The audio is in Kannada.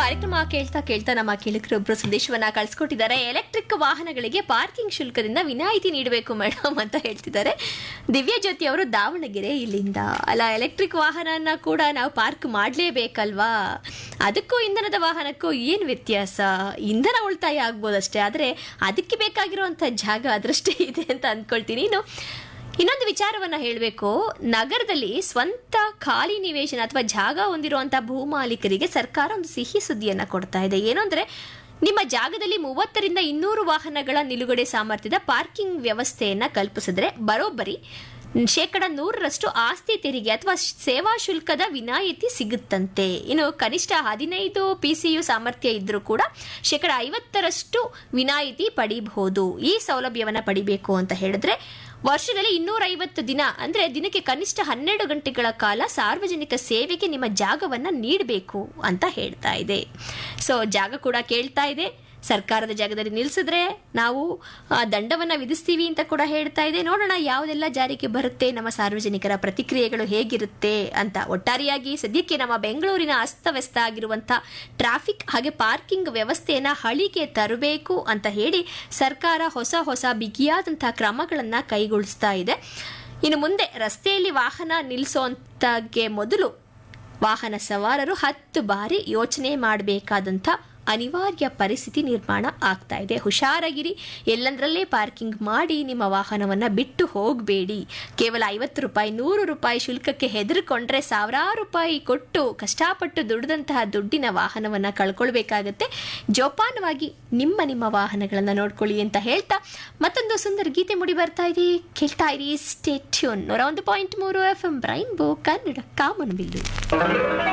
ಕಾರ್ಯಕ್ರಮ ಕೇಳ್ತಾ ಕೇಳ್ತಾ ನಮ್ಮ ಕೇಳಿಕರೊಬ್ರು ಸಂದೇಶವನ್ನ ಕಳಿಸ್ಕೊಟ್ಟಿದ್ದಾರೆ ಎಲೆಕ್ಟ್ರಿಕ್ ವಾಹನಗಳಿಗೆ ಪಾರ್ಕಿಂಗ್ ಶುಲ್ಕದಿಂದ ವಿನಾಯಿತಿ ನೀಡಬೇಕು ಮೇಡಮ್ ಅಂತ ಹೇಳ್ತಿದ್ದಾರೆ ದಿವ್ಯ ಜ್ಯೋತಿ ಅವರು ದಾವಣಗೆರೆ ಇಲ್ಲಿಂದ ಅಲ್ಲ ಎಲೆಕ್ಟ್ರಿಕ್ ವಾಹನನ ಕೂಡ ನಾವು ಪಾರ್ಕ್ ಮಾಡಲೇಬೇಕಲ್ವಾ ಅದಕ್ಕೂ ಇಂಧನದ ವಾಹನಕ್ಕೂ ಏನು ವ್ಯತ್ಯಾಸ ಇಂಧನ ಉಳಿತಾಯ ಆಗ್ಬೋದಷ್ಟೇ ಆದರೆ ಅದಕ್ಕೆ ಬೇಕಾಗಿರುವಂಥ ಜಾಗ ಅದರಷ್ಟೇ ಇದೆ ಅಂತ ಅಂದ್ಕೊಳ್ತೀನಿ ಇನ್ನು ಇನ್ನೊಂದು ವಿಚಾರವನ್ನ ಹೇಳಬೇಕು ನಗರದಲ್ಲಿ ಸ್ವಂತ ಖಾಲಿ ನಿವೇಶನ ಅಥವಾ ಜಾಗ ಹೊಂದಿರುವಂತಹ ಭೂಮಾಲೀಕರಿಗೆ ಸರ್ಕಾರ ಒಂದು ಸಿಹಿ ಸುದ್ದಿಯನ್ನ ಕೊಡ್ತಾ ಇದೆ ಏನು ಅಂದ್ರೆ ನಿಮ್ಮ ಜಾಗದಲ್ಲಿ ಮೂವತ್ತರಿಂದ ಇನ್ನೂರು ವಾಹನಗಳ ನಿಲುಗಡೆ ಸಾಮರ್ಥ್ಯದ ಪಾರ್ಕಿಂಗ್ ವ್ಯವಸ್ಥೆಯನ್ನ ಕಲ್ಪಿಸಿದ್ರೆ ಬರೋಬ್ಬರಿ ಶೇಕಡ ನೂರರಷ್ಟು ಆಸ್ತಿ ತೆರಿಗೆ ಅಥವಾ ಸೇವಾ ಶುಲ್ಕದ ವಿನಾಯಿತಿ ಸಿಗುತ್ತಂತೆ ಇನ್ನು ಕನಿಷ್ಠ ಹದಿನೈದು ಪಿ ಸಿ ಯು ಸಾಮರ್ಥ್ಯ ಇದ್ರೂ ಕೂಡ ಶೇಕಡ ಐವತ್ತರಷ್ಟು ವಿನಾಯಿತಿ ಪಡಿಬಹುದು ಈ ಸೌಲಭ್ಯವನ್ನು ಪಡಿಬೇಕು ಅಂತ ಹೇಳಿದ್ರೆ ವರ್ಷದಲ್ಲಿ ಇನ್ನೂರೈವತ್ತು ದಿನ ಅಂದ್ರೆ ದಿನಕ್ಕೆ ಕನಿಷ್ಠ ಹನ್ನೆರಡು ಗಂಟೆಗಳ ಕಾಲ ಸಾರ್ವಜನಿಕ ಸೇವೆಗೆ ನಿಮ್ಮ ಜಾಗವನ್ನ ನೀಡಬೇಕು ಅಂತ ಹೇಳ್ತಾ ಇದೆ ಸೊ ಜಾಗ ಕೂಡ ಕೇಳ್ತಾ ಇದೆ ಸರ್ಕಾರದ ಜಾಗದಲ್ಲಿ ನಿಲ್ಲಿಸಿದ್ರೆ ನಾವು ಆ, ದಂಡವನ್ನ ವಿಧಿಸ್ತೀವಿ ಅಂತ ಕೂಡ ಹೇಳ್ತಾ ಇದೆ ನೋಡೋಣ ಯಾವುದೆಲ್ಲ ಜಾರಿಗೆ ಬರುತ್ತೆ ನಮ್ಮ ಸಾರ್ವಜನಿಕರ ಪ್ರತಿಕ್ರಿಯೆಗಳು ಹೇಗಿರುತ್ತೆ ಅಂತ ಒಟ್ಟಾರೆಯಾಗಿ ಸದ್ಯಕ್ಕೆ ನಮ್ಮ ಬೆಂಗಳೂರಿನ ಅಸ್ತವ್ಯಸ್ತ ಆಗಿರುವಂಥ ಟ್ರಾಫಿಕ್ ಹಾಗೆ ಪಾರ್ಕಿಂಗ್ ವ್ಯವಸ್ಥೆಯನ್ನ ಹಳಿಗೆ ತರಬೇಕು ಅಂತ ಹೇಳಿ ಸರ್ಕಾರ ಹೊಸ ಹೊಸ ಬಿಗಿಯಾದಂತಹ ಕ್ರಮಗಳನ್ನ ಕೈಗೊಳಿಸ್ತಾ ಇದೆ ಇನ್ನು ಮುಂದೆ ರಸ್ತೆಯಲ್ಲಿ ವಾಹನ ನಿಲ್ಲಿಸೋಂತಗೆ ಮೊದಲು ವಾಹನ ಸವಾರರು ಹತ್ತು ಬಾರಿ ಯೋಚನೆ ಮಾಡಬೇಕಾದಂಥ ಅನಿವಾರ್ಯ ಪರಿಸ್ಥಿತಿ ನಿರ್ಮಾಣ ಆಗ್ತಾ ಇದೆ ಹುಷಾರಾಗಿರಿ ಎಲ್ಲಂದ್ರಲ್ಲೇ ಪಾರ್ಕಿಂಗ್ ಮಾಡಿ ನಿಮ್ಮ ವಾಹನವನ್ನ ಬಿಟ್ಟು ಹೋಗಬೇಡಿ ಕೇವಲ ಐವತ್ತು ರೂಪಾಯಿ ನೂರು ರೂಪಾಯಿ ಶುಲ್ಕಕ್ಕೆ ಹೆದರ್ಕೊಂಡ್ರೆ ಸಾವಿರಾರು ರೂಪಾಯಿ ಕೊಟ್ಟು ಕಷ್ಟಪಟ್ಟು ದುಡಿದಂತಹ ದುಡ್ಡಿನ ವಾಹನವನ್ನ ಕಳ್ಕೊಳ್ಬೇಕಾಗತ್ತೆ ಜೋಪಾನವಾಗಿ ನಿಮ್ಮ ನಿಮ್ಮ ವಾಹನಗಳನ್ನ ನೋಡ್ಕೊಳ್ಳಿ ಅಂತ ಹೇಳ್ತಾ ಮತ್ತೊಂದು ಸುಂದರ ಗೀತೆ ಮುಡಿ ಬರ್ತಾ ಇದೆ ಕೇಳ್ತಾ ಇರಿ ಸ್ಟೇಟ್ಯೂನ್ ನೂರ ಒಂದು ಪಾಯಿಂಟ್ ಮೂರು ಎಫ್ ಎಂ ಬ್ರೈನ್ ಬೋ ಕನ್ನಡ ಕಾಮನಬಿಲ್ಲು